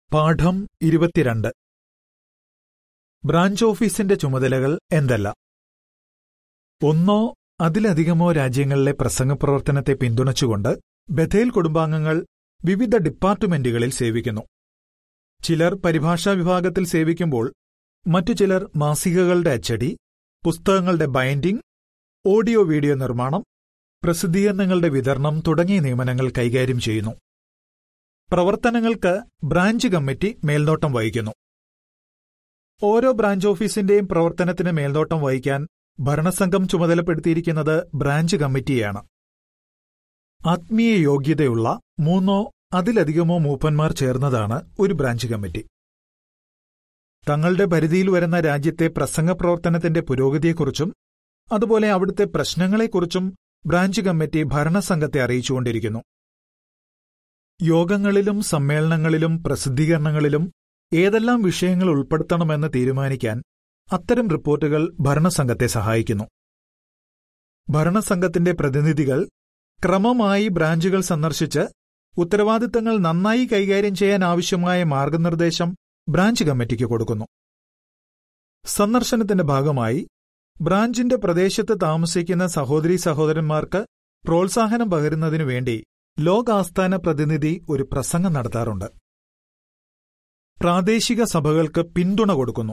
പാഠം ഇരുപത്തിരണ്ട് ബ്രാഞ്ച് ഓഫീസിന്റെ ചുമതലകൾ എന്തെല്ലാം ഒന്നോ അതിലധികമോ രാജ്യങ്ങളിലെ പ്രസംഗപ്രവർത്തനത്തെ പിന്തുണച്ചുകൊണ്ട് ബഥേൽ കുടുംബാംഗങ്ങൾ വിവിധ ഡിപ്പാർട്ട്മെന്റുകളിൽ സേവിക്കുന്നു ചിലർ പരിഭാഷാ വിഭാഗത്തിൽ സേവിക്കുമ്പോൾ മറ്റു ചിലർ മാസികകളുടെ അച്ചടി പുസ്തകങ്ങളുടെ ബൈൻഡിംഗ് ഓഡിയോ വീഡിയോ നിർമ്മാണം പ്രസിദ്ധീകരണങ്ങളുടെ വിതരണം തുടങ്ങിയ നിയമനങ്ങൾ കൈകാര്യം ചെയ്യുന്നു പ്രവർത്തനങ്ങൾക്ക് ബ്രാഞ്ച് കമ്മിറ്റി മേൽനോട്ടം വഹിക്കുന്നു ഓരോ ബ്രാഞ്ച് ഓഫീസിന്റെയും പ്രവർത്തനത്തിന് മേൽനോട്ടം വഹിക്കാൻ ഭരണസംഘം ചുമതലപ്പെടുത്തിയിരിക്കുന്നത് ബ്രാഞ്ച് കമ്മിറ്റിയാണ് ആത്മീയ യോഗ്യതയുള്ള മൂന്നോ അതിലധികമോ മൂപ്പന്മാർ ചേർന്നതാണ് ഒരു ബ്രാഞ്ച് കമ്മിറ്റി തങ്ങളുടെ പരിധിയിൽ വരുന്ന രാജ്യത്തെ പ്രസംഗ പ്രവർത്തനത്തിന്റെ പുരോഗതിയെക്കുറിച്ചും അതുപോലെ അവിടുത്തെ പ്രശ്നങ്ങളെക്കുറിച്ചും ബ്രാഞ്ച് കമ്മിറ്റി ഭരണസംഘത്തെ അറിയിച്ചുകൊണ്ടിരിക്കുന്നു യോഗങ്ങളിലും സമ്മേളനങ്ങളിലും പ്രസിദ്ധീകരണങ്ങളിലും ഏതെല്ലാം വിഷയങ്ങൾ ഉൾപ്പെടുത്തണമെന്ന് തീരുമാനിക്കാൻ അത്തരം റിപ്പോർട്ടുകൾ ഭരണസംഘത്തെ സഹായിക്കുന്നു ഭരണസംഘത്തിന്റെ പ്രതിനിധികൾ ക്രമമായി ബ്രാഞ്ചുകൾ സന്ദർശിച്ച് ഉത്തരവാദിത്തങ്ങൾ നന്നായി കൈകാര്യം ചെയ്യാൻ ആവശ്യമായ മാർഗനിർദ്ദേശം ബ്രാഞ്ച് കമ്മിറ്റിക്ക് കൊടുക്കുന്നു സന്ദർശനത്തിന്റെ ഭാഗമായി ബ്രാഞ്ചിന്റെ പ്രദേശത്ത് താമസിക്കുന്ന സഹോദരീ സഹോദരന്മാർക്ക് പ്രോത്സാഹനം പകരുന്നതിനു വേണ്ടി ലോകാസ്ഥാന പ്രതിനിധി ഒരു പ്രസംഗം നടത്താറുണ്ട് പ്രാദേശിക സഭകൾക്ക് പിന്തുണ കൊടുക്കുന്നു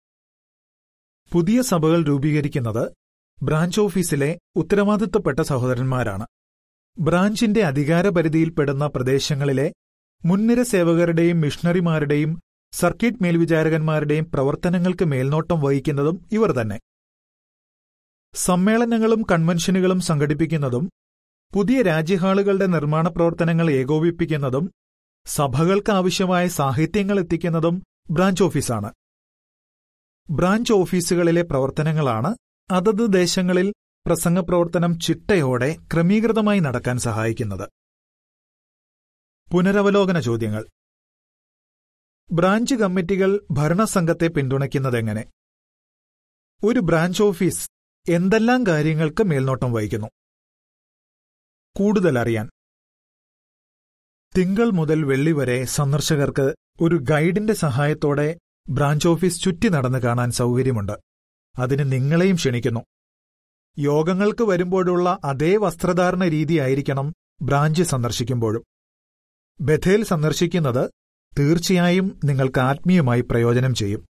പുതിയ സഭകൾ രൂപീകരിക്കുന്നത് ബ്രാഞ്ച് ഓഫീസിലെ ഉത്തരവാദിത്തപ്പെട്ട സഹോദരന്മാരാണ് ബ്രാഞ്ചിന്റെ അധികാരപരിധിയിൽപ്പെടുന്ന പ്രദേശങ്ങളിലെ മുൻനിര സേവകരുടെയും മിഷണറിമാരുടെയും സർക്കിട്ട് മേൽവിചാരകന്മാരുടെയും പ്രവർത്തനങ്ങൾക്ക് മേൽനോട്ടം വഹിക്കുന്നതും ഇവർ തന്നെ സമ്മേളനങ്ങളും കൺവെൻഷനുകളും സംഘടിപ്പിക്കുന്നതും പുതിയ രാജ്യഹാളുകളുടെ നിർമ്മാണ പ്രവർത്തനങ്ങൾ ഏകോപിപ്പിക്കുന്നതും സഭകൾക്ക് ആവശ്യമായ സാഹിത്യങ്ങൾ എത്തിക്കുന്നതും ബ്രാഞ്ച് ഓഫീസാണ് ബ്രാഞ്ച് ഓഫീസുകളിലെ പ്രവർത്തനങ്ങളാണ് അതത് ദേശങ്ങളിൽ പ്രസംഗപ്രവർത്തനം ചിട്ടയോടെ ക്രമീകൃതമായി നടക്കാൻ സഹായിക്കുന്നത് പുനരവലോകന ചോദ്യങ്ങൾ ബ്രാഞ്ച് കമ്മിറ്റികൾ ഭരണസംഘത്തെ പിന്തുണയ്ക്കുന്നതെങ്ങനെ ഒരു ബ്രാഞ്ച് ഓഫീസ് എന്തെല്ലാം കാര്യങ്ങൾക്ക് മേൽനോട്ടം വഹിക്കുന്നു കൂടുതൽ അറിയാൻ തിങ്കൾ മുതൽ വെള്ളി വരെ സന്ദർശകർക്ക് ഒരു ഗൈഡിന്റെ സഹായത്തോടെ ബ്രാഞ്ച് ഓഫീസ് ചുറ്റി നടന്ന് കാണാൻ സൗകര്യമുണ്ട് അതിന് നിങ്ങളെയും ക്ഷണിക്കുന്നു യോഗങ്ങൾക്ക് വരുമ്പോഴുള്ള അതേ വസ്ത്രധാരണ രീതിയായിരിക്കണം ബ്രാഞ്ച് സന്ദർശിക്കുമ്പോഴും ബഥേൽ സന്ദർശിക്കുന്നത് തീർച്ചയായും നിങ്ങൾക്ക് ആത്മീയമായി പ്രയോജനം ചെയ്യും